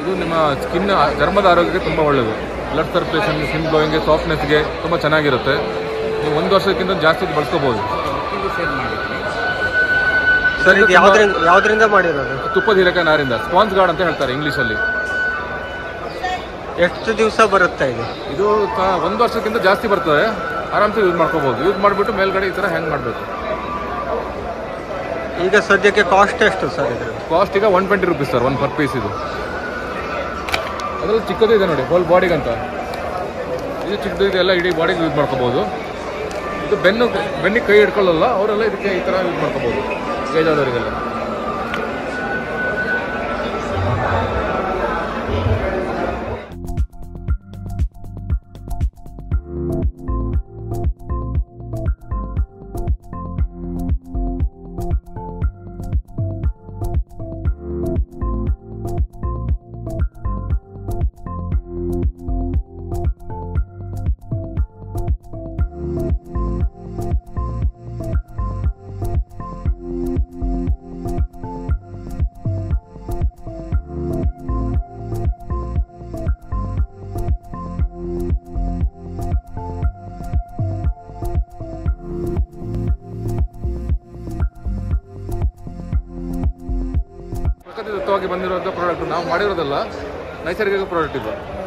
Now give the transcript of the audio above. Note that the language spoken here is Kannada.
ಇದು ನಿಮ್ಮ ಸ್ಕಿನ್ ಚರ್ಮದ ಆರೋಗ್ಯಕ್ಕೆ ತುಂಬ ಒಳ್ಳೆಯದು ಬ್ಲಡ್ ಸರ್ಕ್ಯುಲೇಷನ್ ಸ್ಕಿನ್ ಗ್ಲೋಯಿಂಗ್ಗೆ ಸಾಫ್ಟ್ನೆಸ್ಗೆ ತುಂಬ ಚೆನ್ನಾಗಿರುತ್ತೆ ನೀವು ಒಂದು ವರ್ಷಕ್ಕಿಂತ ಜಾಸ್ತಿ ಇದು ಬಳಸ್ಕೋಬೋದು ಸರ್ ಇದು ಯಾವ್ದ್ರಿಂದ ಯಾವ್ದ್ರಿಂದ ಮಾಡಿರೋದು ತುಪ್ಪದ ಹೀರೆಕಾಯಿ ನಾರಿಂದ ಸ್ಪಾನ್ಸ್ ಗಾರ್ಡ್ ಅಂತ ಹೇಳ್ತಾರೆ ಇಂಗ್ಲೀಷಲ್ಲಿ ಎಷ್ಟು ದಿವಸ ಬರುತ್ತೆ ಇದು ಇದು ತ- ಒಂದು ವರ್ಷಕ್ಕಿಂತ ಜಾಸ್ತಿ ಬರ್ತದೆ ಆರಾಮ್ಸೆ ಯೂಸ್ ಮಾಡ್ಕೋಬೋದು ಯೂಸ್ ಮಾಡಿಬಿಟ್ಟು ಮೇಲ್ಗಡೆ ಈ ಥರ ಹ್ಯಾಂಗ್ ಮಾಡಬೇಕು ಈಗ ಸದ್ಯಕ್ಕೆ ಕಾಸ್ಟ್ ಎಷ್ಟು ಸರ್ ಇದು ಕಾಸ್ಟ್ ಈಗ one twenty rupees sir one per piece ಇದು ಅದರಲ್ಲಿ ಚಿಕ್ಕದು ಇದೆ ನೋಡಿ ಹೋಲ್ ಬಾಡಿಗಂತ ಇದು ಚಿಕ್ಕದು ಇದೆಲ್ಲ ಇಡೀ ಬಾಡಿಗೆ ಯೂಸ್ ಮಾಡ್ಕೋಬೋದು ಇದು ಬೆನ್ನು ಬೆನ್ನಿಗೆ ಕೈ ಹಿಡ್ಕೊಳ್ಳಲ್ಲ ಅವರೆಲ್ಲ ಇದಕ್ಕೆ ಈ ಥರ ಯೂಸ್ ಮಾಡ್ಕೋಬೋದು ಏಜ್ ಆದವರಿಗೆಲ್ಲ ಪ್ರಕೃತಿ ದತ್ತವಾಗಿ ಬಂದಿರುವಂಥ ಪ್ರಾಡಕ್ಟ್ ನಾವು ಮಾಡಿರೋದಲ್ಲ ನೈಸರ್ಗಿಕ ಪ್ರಾಡಕ್ಟ್ ಇದು